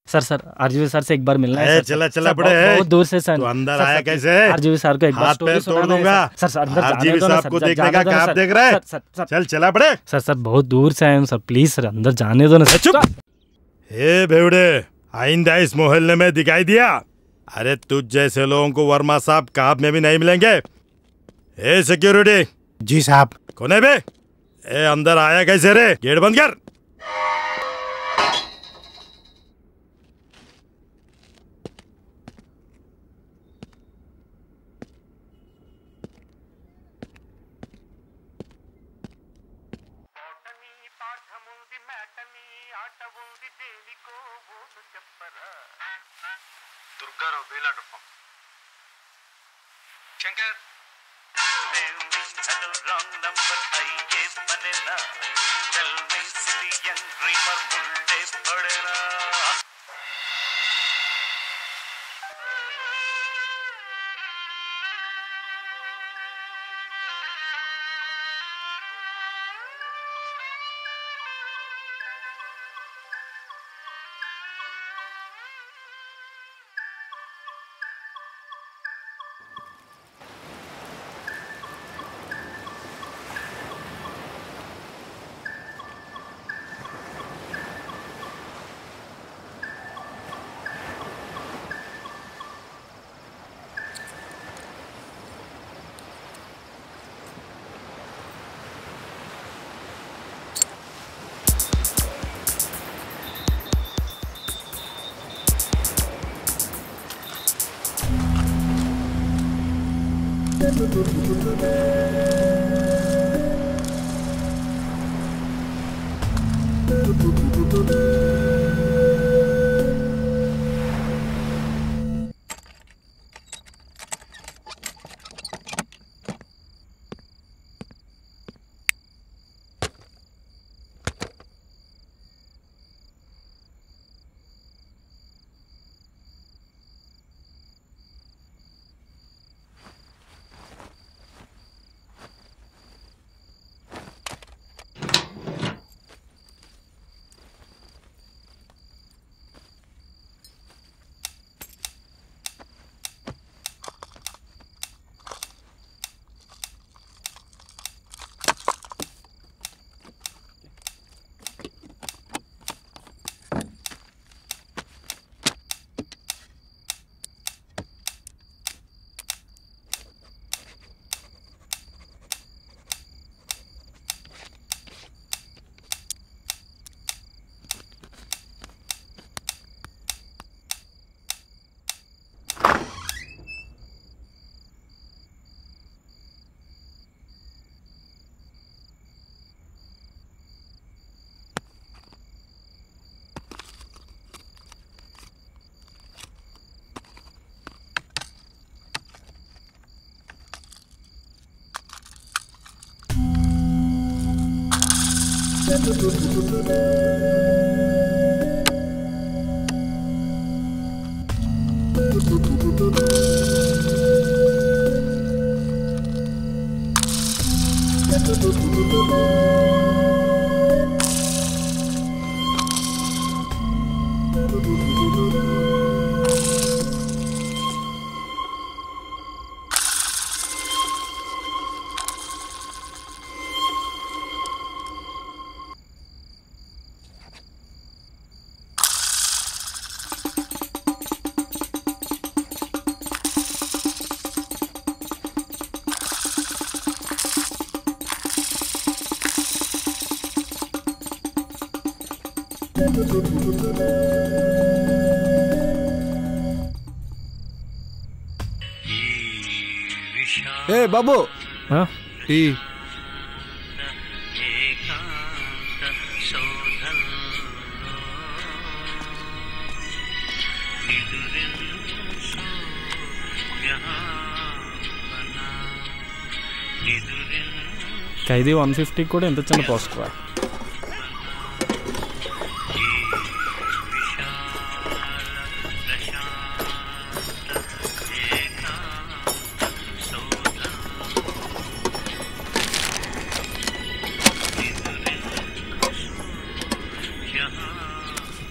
Sir sir RGV sir से एक बार मिलना है ए, सर, चला सर, चला सर, बड़े बहुत- बहुत दूर से सर तू अंदर सर, आया सर, कैसे आरजीवी सर को एक बार हाथ स्टोरी पैर तोड़ सुनाना है, दूंगा सर सर, सर अंदर जाने आरजीवी दो ना, साहब सर, को जा- देखने जाने का दो ना, क्या सर, देख रहा है सर, सर, सर, चल चला बड़े सर सर बहुत दूर से आए हूँ सर प्लीज सर अंदर जाने दो ना सर चुप हे भेवड़े आइंदा इस मोहल्ले में दिखाई दिया अरे तुझ जैसे लोगों को वर्मा साहब काब में भी नहीं मिलेंगे हे सिक्योरिटी जी साहब कौन है बे ए अंदर आया कैसे रे गेट बंद कर దుర్గారావు బేలాడు శంకర్ హలో రాంగ్ నంబర్ అయ్యే పనేనా టెల్ మీ సిలియన్ డ్రీమర్ బుల్డే పడేనా ఏ బాబు हाँ? టీ ఖైదీ వన్ ఫిఫ్టీ కూడా ఎంత చిన్న పోస్టర్ రా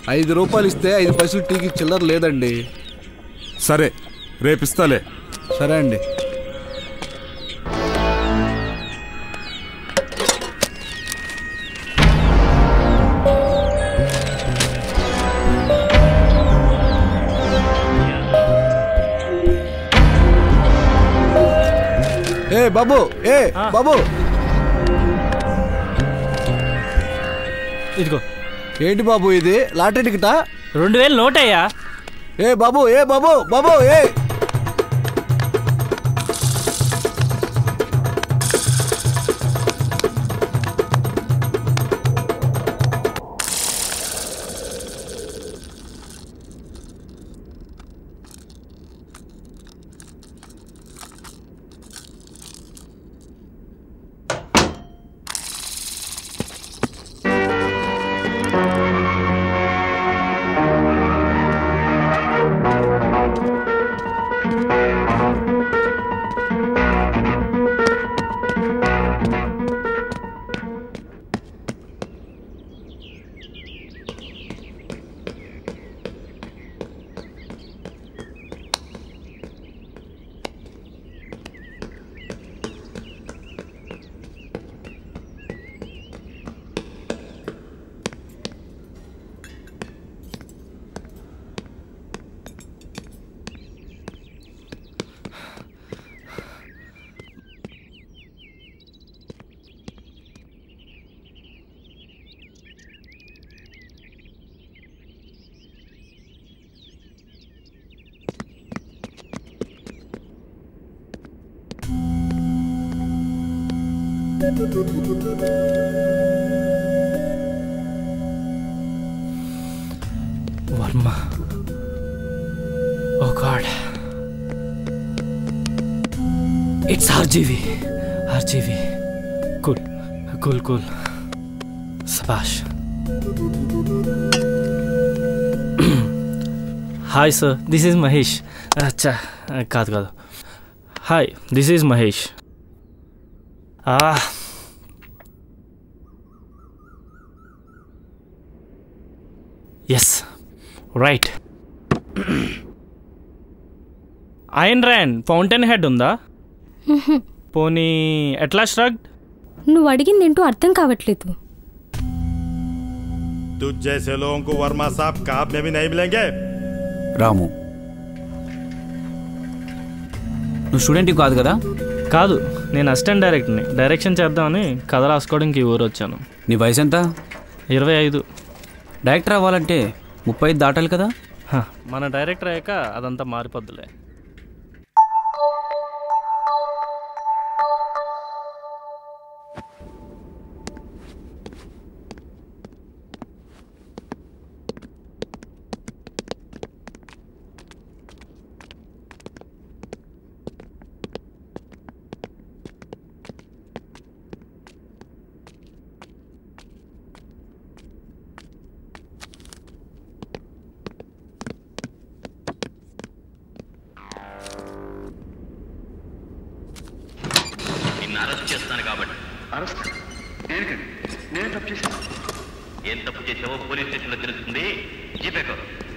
ఐదు రూపాయలు ఇస్తే ఐదు పైసలు టీకి చిల్లర లేదండి సరే రేపిస్తాలే సరే అండి ఏ బాబు ఏ బాబు ఇదిగో ఏంటి బాబు ఇది లాటరీ టికెటా రెండు వేలు నోటయ్యా ఏ బాబు ఏ బాబు బాబు ఏ Varma oh god it's RGV RGV cool cool cool సబాష్ hi sir this is Mahesh అచ్చా కాదు కాదు hi this is Mahesh yes right Ayn Rand Fountainhead ఉందా పోనీ ఎట్లా స్ట్రగ్ నువ్వు అడిగింది ఏంటో అర్థం కావట్లేదు तुझ जैसे लोगों को वर्मा साहब काब में भी नहीं मिलेंगे రాము నువ్వు స్టూడెంట్ కాదు కదా కాదు నేను అసిస్టెంట్ డైరెక్టర్ని డైరెక్షన్ చేద్దామని కథ రాసుకోవడానికి ఈ ఊరు వచ్చాను నీ వయసు ఎంత ఇరవై ఐదు డైరెక్టర్ అవ్వాలంటే ముప్పై ఐదు దాటాలి కదా హ, మన డైరెక్టర్ అయ్యాక అదంతా మారిపోద్దులే నిన్ను అరెస్ట్ చేస్తాను కాబట్టి అరెస్ట్ దేనికండి నేను తప్పు చేశాను ఏం తప్పు చేసావో పోలీస్ స్టేషన్లో తెలుస్తుంది జీపేకో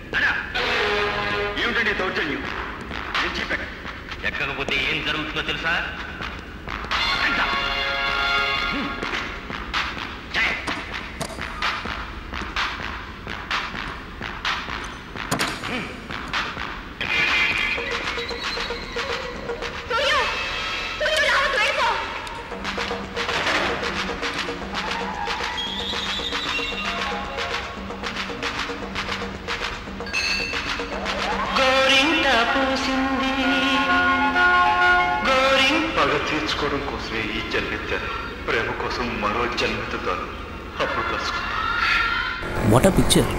ఏమిటండి దౌర్జన్యం నేను చెప్పాను ఎక్కకపోతే ఏం జరుగుతుందో తెలుసా గోరింట పూసింది గోరింట పగ తీర్చుకోవడం కోసమే ఈ జన్మెత్తాను ప్రేమ కోసం మరో జన్మెత్తుతాను అప్పుడు కలుసుకుంటాను వాట్ ఆ picture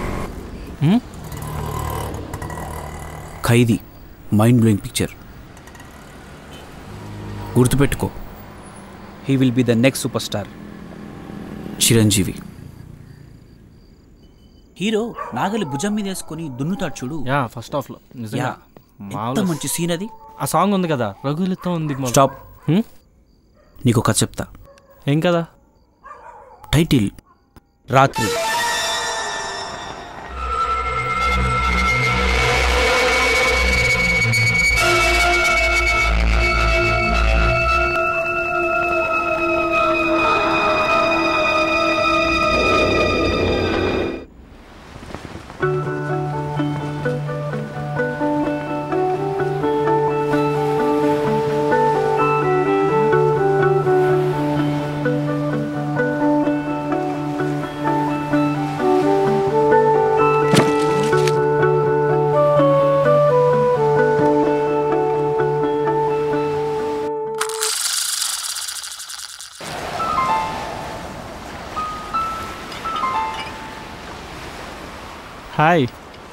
Khaidi mind blowing picture గుర్తుపెట్టుకో he will be the next super star Chiranjeevi hero నాగలి భుజం మీద వేసుకొని దున్నుతాడు చూడు యా ఫస్ట్ హాఫ్లో నిజంగా యా. ఎంత మామూలు మంచి సీన్ అది ఆ సాంగ్ ఉంది కదా రఘులతో ఉంది మొదలు. స్టాప్ హ్మ్? నీకు కథ చెప్తా ఏం కదా టైటిల్ రాత్రి హాయ్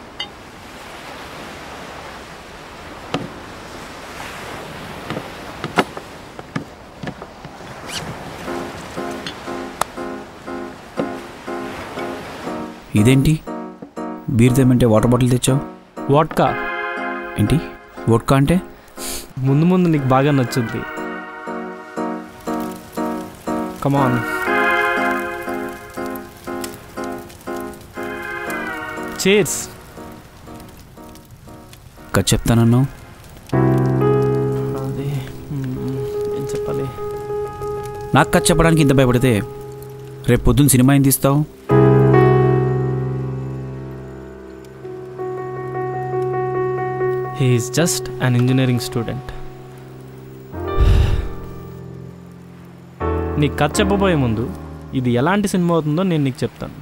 ఇదేంటి బీర్ తెమ్మంటే వాటర్ బాటిల్ తెచ్చావు వాట్కా ఏంటి వోడ్కా అంటే ముందు ముందు నీకు బాగా నచ్చుద్ది కమాన్ చేర్స్ కథ చెప్తానన్నావు అది మ్మ్, ఏం చెప్పాలి నాకు కథ చెప్పడానికి ఇంత భయపడితే రేపు పొద్దున్న సినిమా ఏం తీస్తావు he is just an engineering student నీకు కథ చెప్పబోయే ముందు ఇది ఎలాంటి సినిమా అవుతుందో నేను నీకు చెప్తాను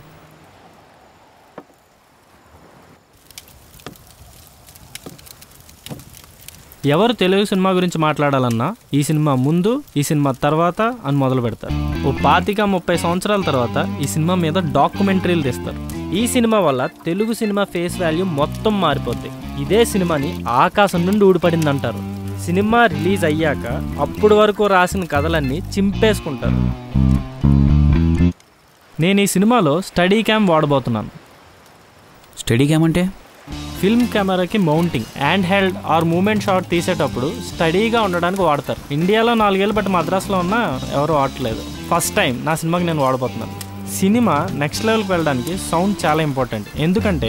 ఎవరు తెలుగు సినిమా గురించి మాట్లాడాలన్నా ఈ సినిమా ముందు ఈ సినిమా తర్వాత అని మొదలు పెడతారు ఓ పాతిక ముప్పై సంవత్సరాల తర్వాత ఈ సినిమా మీద డాక్యుమెంటరీలు తీస్తారు ఈ సినిమా వల్ల తెలుగు సినిమా ఫేస్ వాల్యూ మొత్తం మారిపోద్ది ఇదే సినిమాని ఆకాశం నుండి ఊడిపడింది అంటారు సినిమా రిలీజ్ అయ్యాక అప్పుడు వరకు రాసిన కథలన్నీ చింపేసుకుంటారు నేను ఈ సినిమాలో స్టడీ క్యామ్ వాడబోతున్నాను స్టడీ గేమ్ అంటే ఫిల్మ్ కెమెరాకి mounting hand held or movement shot తీసేటప్పుడు స్టడీగా ఉండడానికి వాడతారు ఇండియాలో నాలుగేళ్ళు బట్టి మద్రాసులో ఉన్నా ఎవరు వాడట్లేదు ఫస్ట్ టైం నా సినిమాకి నేను వాడబోతున్నాను సినిమా నెక్స్ట్ లెవెల్కి వెళ్ళడానికి సౌండ్ చాలా ఇంపార్టెంట్ ఎందుకంటే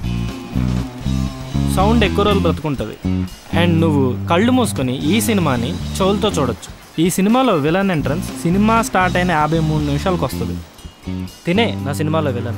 సౌండ్ ఎక్కువ రోజులు బ్రతుకుంటుంది అండ్ నువ్వు కళ్ళు మూసుకొని ఈ సినిమాని చెవులతో చూడొచ్చు ఈ సినిమాలో విలన్ ఎంట్రన్స్ సినిమా స్టార్ట్ అయిన యాభై మూడు నిమిషాలకు వస్తుంది తినే నా సినిమాలో విలన్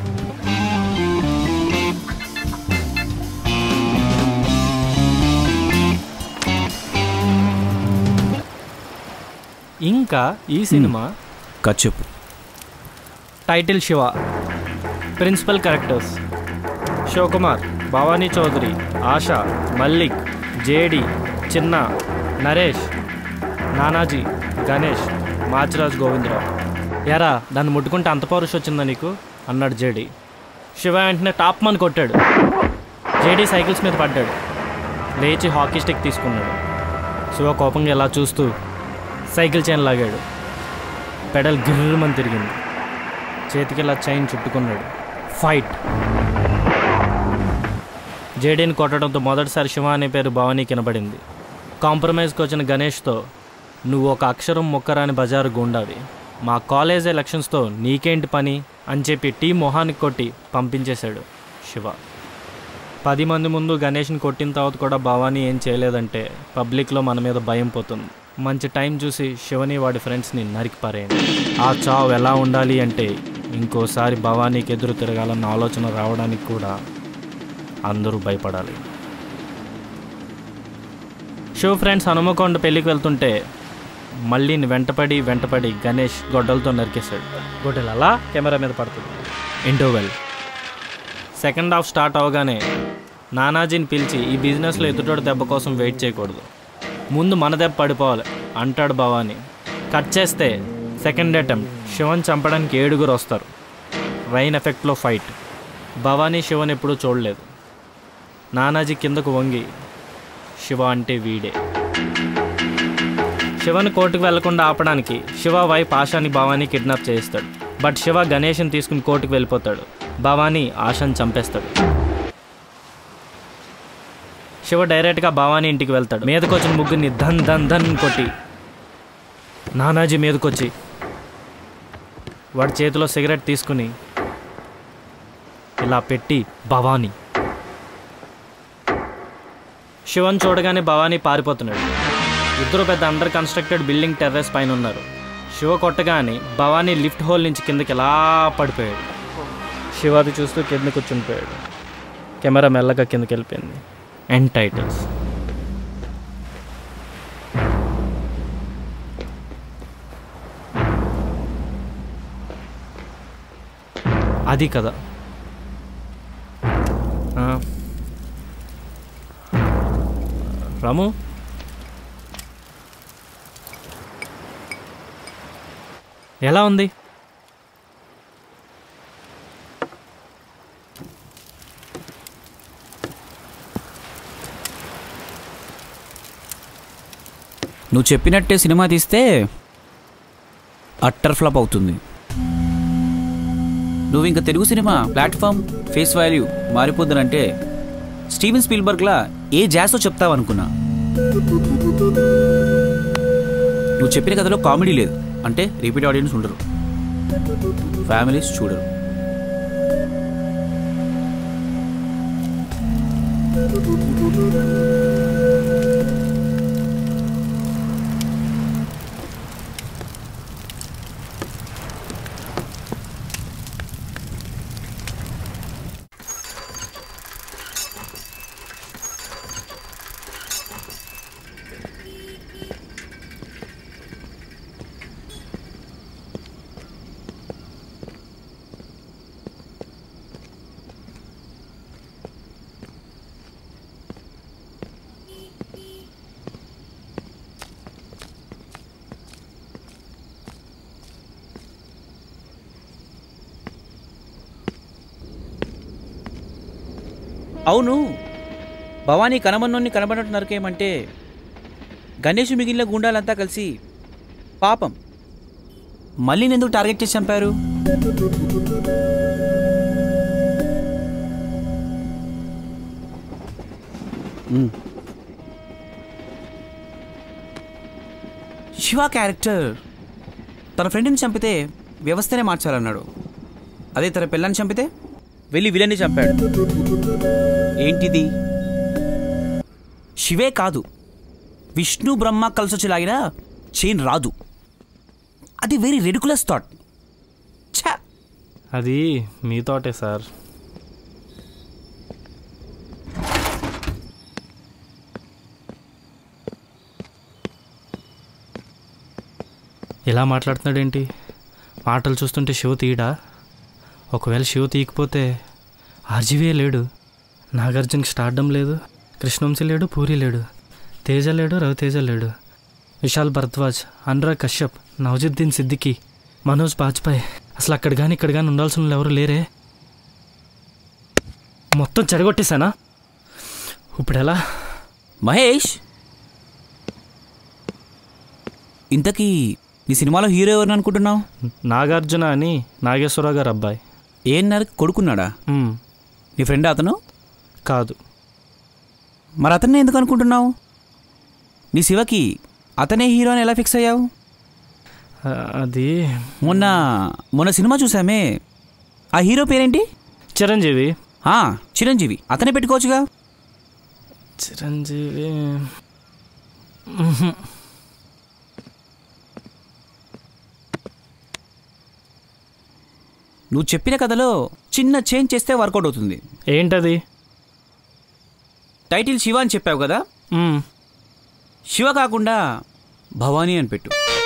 ఇంకా ఈ సినిమా కథ చెప్పు title Shiva principal characters Shivakumar Bhavani Chowdary Asha Mallik JD Chinna Naresh Nanaji Ganesh Machiraj Govindarao ఎరా దాన్ని ముట్టుకుంటే అంత పౌరుష వచ్చిందా నీకు అన్నాడు జేడి శివ వెంటనే టాప్ మని కొట్టాడు జేడి సైకిల్స్ మీద పడ్డాడు లేచి హాకీ స్టిక్ తీసుకున్నాడు శివ కోపంగా ఇలా చూస్తూ సైకిల్ చైన్ లాగాడు పెడల్ గిర్రమని తిరిగింది చేతికి ఇలా చైన్ చుట్టుకున్నాడు ఫైట్ జేడీని కొట్టడంతో మొదటిసారి శివ అనే పేరు భవానీ కనబడింది కాంప్రమైజ్కి వచ్చిన గణేష్తో నువ్వు ఒక అక్షరం మొక్కరాని బజారు గుండావి మా కాలేజ్ ఎలక్షన్స్తో నీకేంటి పని అని చెప్పి టీ మొహానికి కొట్టి పంపించేశాడు శివ పది మంది ముందు గణేష్ని కొట్టిన తర్వాత కూడా భవానీ ఏం చేయలేదంటే పబ్లిక్లో మన మీద భయం పోతుంది మంచి టైం చూసి శివని వాడి ఫ్రెండ్స్ని నరికి పారేయండి ఆ చావు ఎలా ఉండాలి అంటే ఇంకోసారి భవానీకి ఎదురు తిరగాలన్న ఆలోచన రావడానికి కూడా అందరూ భయపడాలి షో ఫ్రెండ్స్ హనుమకొండ పెళ్ళికి వెళ్తుంటే మళ్ళీ వెంటపడి వెంటపడి గణేష్ గొడ్డలతో నరికేశాడు గొడ్డలు అలా కెమెరా మీద పడుతుంది ఇంటోవెల్ సెకండ్ హాఫ్ స్టార్ట్ అవగానే నానాజీని పిలిచి ఈ బిజినెస్లో ఎదుటోడు దెబ్బ కోసం వెయిట్ చేయకూడదు ముందు మన దెబ్బ పడిపోవాలి అంటాడు భవానీ కట్ చేస్తే సెకండ్ అటెంప్ట్ శివన్ చంపడానికి ఏడుగురు వస్తారు రైన్ ఎఫెక్ట్లో ఫైట్ భవానీ శివన్ ఎప్పుడూ చూడలేదు నానాజీ కిందకు వంగి శివ అంటే వీడే శివని కోర్టుకు వెళ్లకుండా ఆపడానికి శివ వైఫ్ ఆశాని భవానీ కిడ్నాప్ చేయిస్తాడు బట్ శివ గణేష్ని తీసుకుని కోర్టుకు వెళ్ళిపోతాడు భవానీ ఆశని చంపేస్తాడు శివ డైరెక్ట్గా భవానీ ఇంటికి వెళ్తాడు మీదకొచ్చిన ముగ్గురిని ధన్ ధన్ ధన్ కొట్టి నానాజీ మీదకొచ్చి వాడి చేతిలో సిగరెట్ తీసుకుని ఇలా పెట్టి భవానీ శివన్ చూడగానే భవానీ పారిపోతున్నాడు ఇద్దరు పెద్ద అండర్ కన్స్ట్రక్టెడ్ బిల్డింగ్ టెర్రస్ పైన ఉన్నారు శివ కొట్టగానే భవానీ లిఫ్ట్ హోల్ నుంచి కిందకి ఎలా పడిపోయాడు శివ అది చూస్తూ కింద కూర్చునిపోయాడు కెమెరా మెల్లగా కిందకి వెళ్ళిపోయింది ఎండ్ టైటిల్స్ అది కదా ఆ. రాము ఎలా ఉంది నువ్వు చెప్పినట్టే సినిమా తీస్తే అట్టర్ ఫ్లాప్ అవుతుంది నువ్వు ఇంకా Telugu cinema platform face value మారిపోద్దనంటే స్టీవెన్ స్పీల్బర్గ్లా ఏ జాసో చెప్తావనుకున్నా నువ్వు చెప్పిన కథలో కామెడీ లేదు అంటే రిపీట్ ఆడియన్స్ ఉండరు ఫ్యామిలీస్ చూడరు అవును భవానీ కనబన్నోన్ని కనబడినట్టు నరకేయమంటే గణేష్ మిగిలిన గుండాలంతా కలిసి పాపం మళ్ళీ ఎందుకు టార్గెట్ చేసి చంపారు మ్మ్. శివ క్యారెక్టర్ తన ఫ్రెండ్ని చంపితే వ్యవస్థనే మార్చాలన్నాడు అదే తన పిల్లని చంపితే వెళ్ళి విలన్ని చంపాడు ఏంటిది శివే కాదు విష్ణు బ్రహ్మ కలిసొచ్చి లాగినా చైన్ రాదు అది వెరీ రెడికులస్ థాట్ ఛా అది మీ తోటే సార్ ఇలా మాట్లాడుతున్నాడేంటి మాటలు చూస్తుంటే శివ తీయడా ఒకవేళ శివ తీయకపోతే ఆర్జీవే లేడు నాగార్జునకి స్టార్డమ్ లేదు కృష్ణవంశీ లేడు పూరి లేడు తేజ లేడు రవితేజ లేడు విశాల్ భరద్వాజ్ అనురాగ్ కశ్యప్ నవజుద్దీన్ సిద్దికి మనోజ్ బాజ్పాయ్ అసలు అక్కడ కానీ ఇక్కడ కానీ ఉండాల్సిన వాళ్ళు ఎవరు లేరే మొత్తం చెడగొట్టేశానా ఇప్పుడు ఎలా మహేష్ ఇంతకీ నీ సినిమాలో హీరో ఎవరిని అనుకుంటున్నావు నాగార్జున అని నాగేశ్వరరావు గారు అబ్బాయి ఏఎన్ఆర్ కొడుకున్నాడా మ్, నీ ఫ్రెండ్ అతను కాదు మరి అతన్ని ఎందుకు అనుకుంటున్నావు నీ శివకి అతనే హీరో అని ఎలా ఫిక్స్ అయ్యావు ఆ, అది మొన్న మొన్న సినిమా చూసామే ఆ హీరో పేరేంటి చిరంజీవి ఆ, చిరంజీవి అతనే పెట్టుకోవచ్చుగా చిరంజీవి నువ్వు చెప్పిన కథలో చిన్న చేంజ్ చేస్తే వర్కౌట్ అవుతుంది ఏంటది టైటిల్ శివ అని చెప్పావు కదా మ్, శివ కాకుండా భవానీ అని పెట్టు